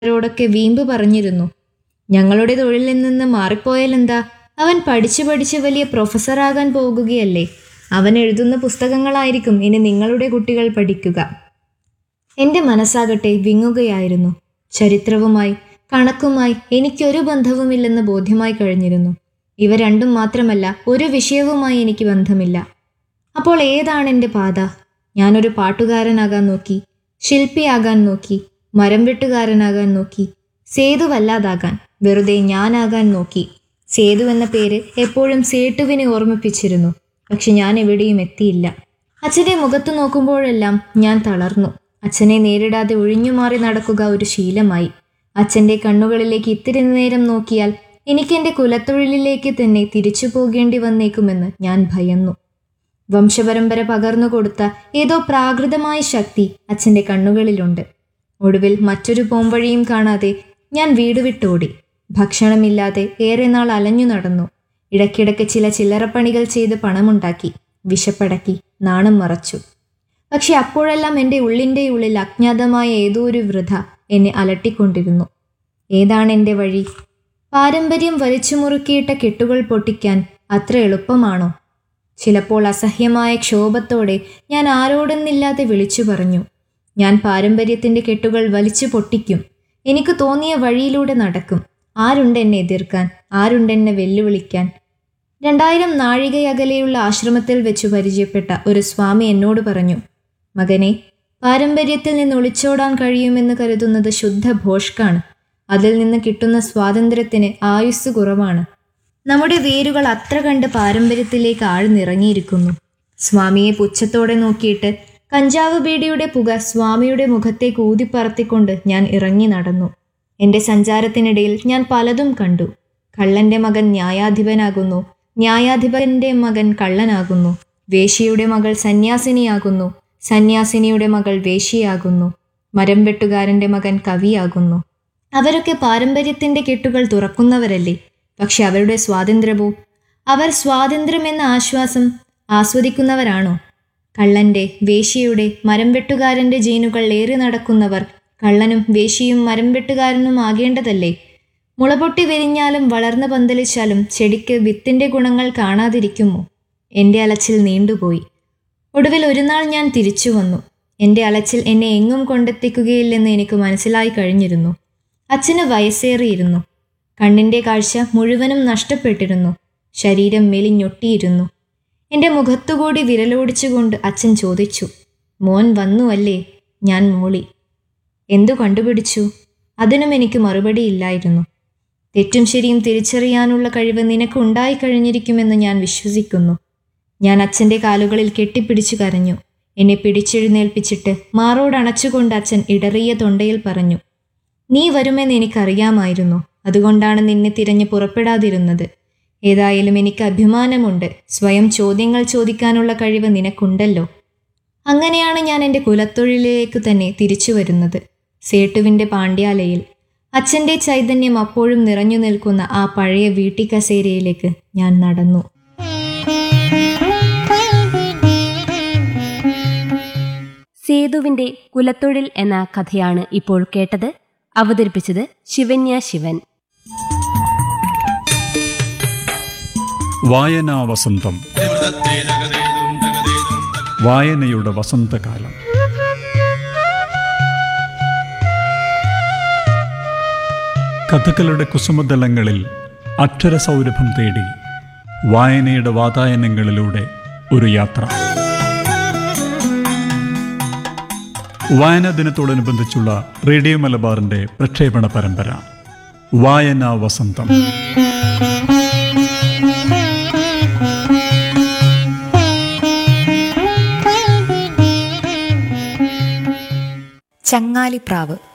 അവരോടൊക്കെ വീമ്പ് പറഞ്ഞിരുന്നു ഞങ്ങളുടെ തൊഴിലിൽ നിന്ന് മാറിപ്പോയാലെന്താ അവൻ പഠിച്ചു പഠിച്ച് വലിയ പ്രൊഫസറാകാൻ പോകുകയല്ലേ അവൻ എഴുതുന്ന പുസ്തകങ്ങളായിരിക്കും ഇനി നിങ്ങളുടെ കുട്ടികൾ പഠിക്കുക എൻ്റെ മനസ്സാകട്ടെ വിങ്ങുകയായിരുന്നു ചരിത്രവുമായി കണക്കുമായി എനിക്കൊരു ബന്ധവുമില്ലെന്ന് ബോധ്യമായി കഴിഞ്ഞിരുന്നു ഇവ രണ്ടും മാത്രമല്ല ഒരു വിഷയവുമായി എനിക്ക് ബന്ധമില്ല അപ്പോൾ ഏതാണ് എൻ്റെ പാത ഞാനൊരു പാട്ടുകാരനാകാൻ നോക്കി ശില്പിയാകാൻ നോക്കി മരം വെട്ടുകാരനാകാൻ നോക്കി സേതുവല്ലാതാകാൻ വെറുതെ ഞാനാകാൻ നോക്കി സേതു എന്ന പേര് എപ്പോഴും സേട്ടുവിനെ ഓർമ്മിപ്പിച്ചിരുന്നു പക്ഷെ ഞാൻ എവിടെയും എത്തിയില്ല അച്ഛൻ്റെ മുഖത്ത് നോക്കുമ്പോഴെല്ലാം ഞാൻ തളർന്നു അച്ഛനെ നേരിടാതെ ഒഴിഞ്ഞുമാറി നടക്കുക ഒരു ശീലമായി അച്ഛൻ്റെ കണ്ണുകളിലേക്ക് ഇത്തിരി നേരം നോക്കിയാൽ എനിക്കെൻ്റെ കുലത്തൊഴിലിലേക്ക് തന്നെ തിരിച്ചു പോകേണ്ടി വന്നേക്കുമെന്ന് ഞാൻ ഭയന്നു വംശപരമ്പര പകർന്നു കൊടുത്ത ഏതോ പ്രാകൃതമായ ശക്തി അച്ഛൻ്റെ കണ്ണുകളിലുണ്ട് ഒടുവിൽ മറ്റൊരു പോംവഴിയും കാണാതെ ഞാൻ വീട് വിട്ടോടി ഭക്ഷണമില്ലാതെ ഏറെ നാൾ അലഞ്ഞു നടന്നു ഇടയ്ക്കിടയ്ക്ക് ചില ചില്ലറപ്പണികൾ ചെയ്ത് പണമുണ്ടാക്കി വിശപ്പടക്കി നാണം മറച്ചു പക്ഷെ അപ്പോഴെല്ലാം എൻ്റെ ഉള്ളിൻ്റെ ഉള്ളിൽ അജ്ഞാതമായ ഏതോ ഒരു വൃഥ എന്നെ അലട്ടിക്കൊണ്ടിരുന്നു ഏതാണ് എൻ്റെ വഴി പാരമ്പര്യം വലിച്ചു മുറുക്കിയിട്ട കെട്ടുകൾ പൊട്ടിക്കാൻ അത്ര എളുപ്പമാണോ ചിലപ്പോൾ അസഹ്യമായ ക്ഷോഭത്തോടെ ഞാൻ ആരോടെന്നില്ലാതെ വിളിച്ചു പറഞ്ഞു ഞാൻ പാരമ്പര്യത്തിൻ്റെ കെട്ടുകൾ വലിച്ചു പൊട്ടിക്കും എനിക്ക് തോന്നിയ വഴിയിലൂടെ നടക്കും ആരുണ്ട് എന്നെ എതിർക്കാൻ ആരുണ്ട് എന്നെ വെല്ലുവിളിക്കാൻ രണ്ടായിരം നാഴികയകലെയുള്ള ആശ്രമത്തിൽ വെച്ച് പരിചയപ്പെട്ട ഒരു സ്വാമി എന്നോട് പറഞ്ഞു മകനെ പാരമ്പര്യത്തിൽ നിന്ന് ഒളിച്ചോടാൻ കഴിയുമെന്ന് കരുതുന്നത് ശുദ്ധ ഭോഷ്കാണ് അതിൽ നിന്ന് കിട്ടുന്ന സ്വാതന്ത്ര്യത്തിന് ആയുസ് കുറവാണ് നമ്മുടെ വേരുകൾ അത്ര കണ്ട് പാരമ്പര്യത്തിലേക്ക് ആഴ്ന്നിറങ്ങിയിരിക്കുന്നു സ്വാമിയെ പുച്ഛത്തോടെ നോക്കിയിട്ട് കഞ്ചാവ് ബീഡിയുടെ പുക സ്വാമിയുടെ മുഖത്തേക്ക് ഊതിപ്പറത്തിക്കൊണ്ട് ഞാൻ ഇറങ്ങി നടന്നു എൻ്റെ സഞ്ചാരത്തിനിടയിൽ ഞാൻ പലതും കണ്ടു കള്ളന്റെ മകൻ ന്യായാധിപനാകുന്നു ന്യായാധിപന്റെ മകൻ കള്ളനാകുന്നു വേശ്യയുടെ മകൾ സന്യാസിനിയാകുന്നു സന്യാസിനിയുടെ മകൾ വേശ്യയാകുന്നു മരം വെട്ടുകാരന്റെ മകൻ കവിയാകുന്നു അവരൊക്കെ പാരമ്പര്യത്തിന്റെ കെട്ടുകൾ തുറക്കുന്നവരല്ലേ പക്ഷെ അവരുടെ സ്വാതന്ത്ര്യമോ അവർ സ്വാതന്ത്ര്യമെന്ന ആശ്വാസം ആസ്വദിക്കുന്നവരാണോ കള്ളന്റെ വേശ്യയുടെ മരം വെട്ടുകാരന്റെ ജീനുകൾ ഏറി നടക്കുന്നവർ കള്ളനും വേശ്യയും മരം വെട്ടുകാരനും ആകേണ്ടതല്ലേ മുളപൊട്ടി വിരിഞ്ഞാലും വളർന്നു പന്തലിച്ചാലും ചെടിക്ക് വിത്തിന്റെ ഗുണങ്ങൾ കാണാതിരിക്കുമോ എൻ്റെ അലച്ചിൽ നീണ്ടുപോയി ഒടുവിൽ ഒരു നാൾ ഞാൻ തിരിച്ചു വന്നു എൻ്റെ അലച്ചിൽ എന്നെ എങ്ങും കൊണ്ടെത്തിക്കുകയില്ലെന്ന് എനിക്ക് മനസ്സിലായി കഴിഞ്ഞിരുന്നു അച്ഛന് വയസ്സേറിയിരുന്നു കണ്ണിൻ്റെ കാഴ്ച മുഴുവനും നഷ്ടപ്പെട്ടിരുന്നു ശരീരം മെലിഞ്ഞൊട്ടിയിരുന്നു എൻ്റെ മുഖത്തുകൂടി വിരലോടിച്ചുകൊണ്ട് അച്ഛൻ ചോദിച്ചു മോൻ വന്നു അല്ലേ ഞാൻ മൂളി എന്തു കണ്ടുപിടിച്ചു അതിനും എനിക്ക് മറുപടിയില്ലായിരുന്നു തെറ്റും ശരിയും തിരിച്ചറിയാനുള്ള കഴിവ് നിനക്ക് ഉണ്ടായി കഴിഞ്ഞിരിക്കുമെന്ന് ഞാൻ വിശ്വസിക്കുന്നു ഞാൻ അച്ഛൻ്റെ കാലുകളിൽ കെട്ടിപ്പിടിച്ചു കരഞ്ഞു എന്നെ പിടിച്ചെഴുന്നേൽപ്പിച്ചിട്ട് മാറോടണച്ചുകൊണ്ട് അച്ഛൻ ഇടറിയ തൊണ്ടയിൽ പറഞ്ഞു നീ വരുമെന്ന് എനിക്കറിയാമായിരുന്നു അതുകൊണ്ടാണ് നിന്നെ തിരഞ്ഞു പുറപ്പെടാതിരുന്നത് ഏതായാലും എനിക്ക് അഭിമാനമുണ്ട് സ്വയം ചോദ്യങ്ങൾ ചോദിക്കാനുള്ള കഴിവ് നിനക്കുണ്ടല്ലോ അങ്ങനെയാണ് ഞാൻ എൻ്റെ കുലത്തൊഴിലിലേക്ക് തന്നെ തിരിച്ചു വരുന്നത് സേട്ടുവിൻ്റെ പാണ്ഡ്യാലയിൽ അച്ഛൻ്റെ ചൈതന്യം അപ്പോഴും നിറഞ്ഞു നിൽക്കുന്ന ആ പഴയ വീട്ടിക്കസേരയിലേക്ക് ഞാൻ നടന്നു സേതുവിന്റെ കുലത്തൊഴിൽ എന്ന കഥയാണ് ഇപ്പോൾ കേട്ടത് അവതരിപ്പിച്ചത് ശിവന്യ ശിവൻ വായനാ വസന്തം വായനയുടെ വസന്തകാലം കഥകളുടെ കുസുമതലങ്ങളിൽ അക്ഷരസൗരഭം തേടി വായനയുടെ വാതായനങ്ങളിലൂടെ ഒരു യാത്ര വായനാ ദിനത്തോടനുബന്ധിച്ചുള്ള റേഡിയോ മലബാറിന്റെ പ്രക്ഷേപണ പരമ്പര വായനാ വസന്തം ചങ്ങാലിപ്രാവ്